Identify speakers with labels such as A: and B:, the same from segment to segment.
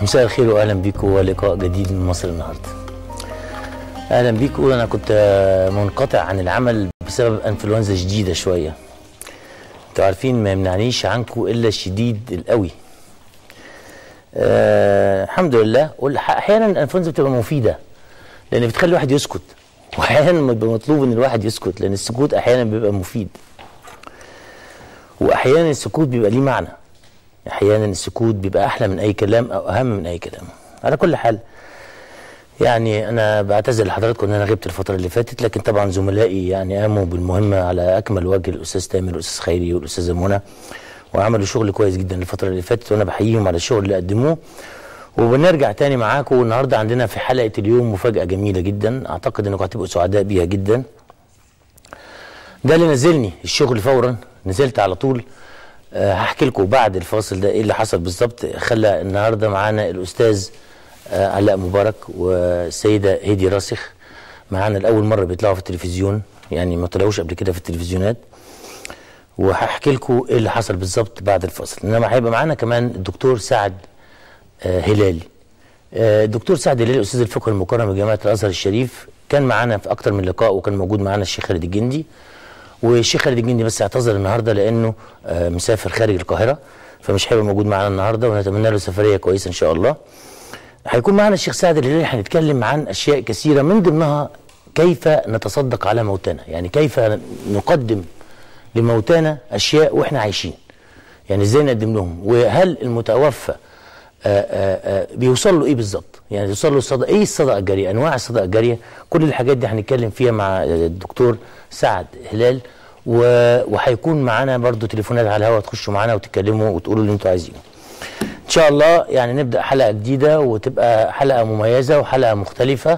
A: مساء الخير واهلا بيكم ولقاء جديد من مصر النهارده. اهلا بيكم انا كنت منقطع عن العمل بسبب انفلونزا شديده شويه. انتوا عارفين ما يمنعنيش عنكم الا الشديد القوي. أه الحمد لله احيانا الانفلونزا بتبقى مفيده لان بتخلي الواحد يسكت واحيانا بيبقى مطلوب ان الواحد يسكت لان السكوت احيانا بيبقى مفيد. واحيانا السكوت بيبقى ليه معنى. احيانا السكوت بيبقى احلى من اي كلام او اهم من اي كلام على كل حال يعني انا بعتذر لحضراتكم ان انا غبت الفتره اللي فاتت لكن طبعا زملائي يعني قاموا بالمهمه على اكمل وجه الاستاذ تامر والاستاذ خيري والاستاذه منى وعملوا شغل كويس جدا الفتره اللي فاتت وانا بحييهم على الشغل اللي قدموه وبنرجع تاني معاكم والنهارده عندنا في حلقه اليوم مفاجاه جميله جدا اعتقد انكم هتبقوا سعداء بيها جدا ده اللي نزلني الشغل فورا نزلت على طول أه هحكي لكم بعد الفاصل ده ايه اللي حصل بالظبط خلى النهارده معانا الاستاذ أه علاء مبارك والسيده هدي راسخ معانا لاول مره بيطلعوا في التلفزيون يعني ما طلعوش قبل كده في التلفزيونات وهحكي لكم ايه اللي حصل بالظبط بعد الفاصل انما هيبقى معانا كمان الدكتور سعد أه هلالي الدكتور سعد هلالي استاذ الفقه المكرم بجامعه الازهر الشريف كان معانا في اكتر من لقاء وكان موجود معانا الشيخ خالد الجندي والشيخ خالد الجندي بس اعتذر النهارده لانه آه مسافر خارج القاهره فمش هيبقى موجود معانا النهارده ونتمنى له سفريه كويسه ان شاء الله. هيكون معانا الشيخ سعد الهلالي هنتكلم عن اشياء كثيره من ضمنها كيف نتصدق على موتانا، يعني كيف نقدم لموتانا اشياء واحنا عايشين. يعني ازاي نقدم لهم؟ وهل المتوفى آآ آآ بيوصل له ايه بالظبط؟ يعني يوصل له الصدقه ايه الصدقه الجاريه؟ انواع الصدقه الجاريه، كل الحاجات دي هنتكلم فيها مع الدكتور سعد هلال وهيكون معانا برضو تليفونات على الهواء تخشوا معانا وتتكلموا وتقولوا اللي انتوا عايزينه. ان شاء الله يعني نبدا حلقه جديده وتبقى حلقه مميزه وحلقه مختلفه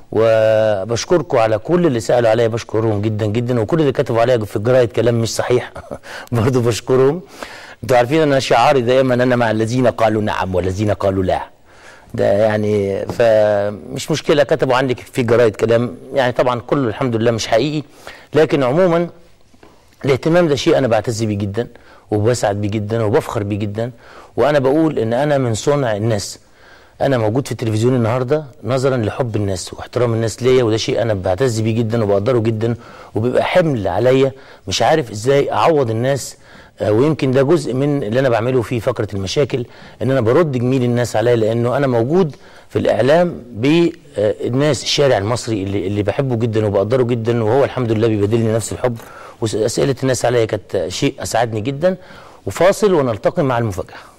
A: وبشكركم على كل اللي سالوا عليا بشكرهم جدا جدا وكل اللي كتبوا عليا في الجرايد كلام مش صحيح برضو بشكرهم. انتوا عارفين انا شعاري دايما انا مع الذين قالوا نعم والذين قالوا لا. ده يعني فمش مشكله كتبوا عندك في جرايد كلام يعني طبعا كله الحمد لله مش حقيقي لكن عموما الاهتمام ده شيء انا بعتز بيه جدا وبسعد بيه جدا وبفخر بيه جدا وانا بقول ان انا من صنع الناس انا موجود في التلفزيون النهارده نظرا لحب الناس واحترام الناس ليا وده شيء انا بعتز بيه جدا وبقدره جدا وبيبقى حمل عليا مش عارف ازاي اعوض الناس ويمكن ده جزء من اللي انا بعمله في فقره المشاكل ان انا برد جميل الناس عليا لانه انا موجود في الاعلام بالناس الشارع المصري اللي اللي بحبه جدا وبقدره جدا وهو الحمد لله بيبادلني نفس الحب واسئله الناس عليا كانت شيء اسعدني جدا وفاصل ونلتقي مع المفاجاه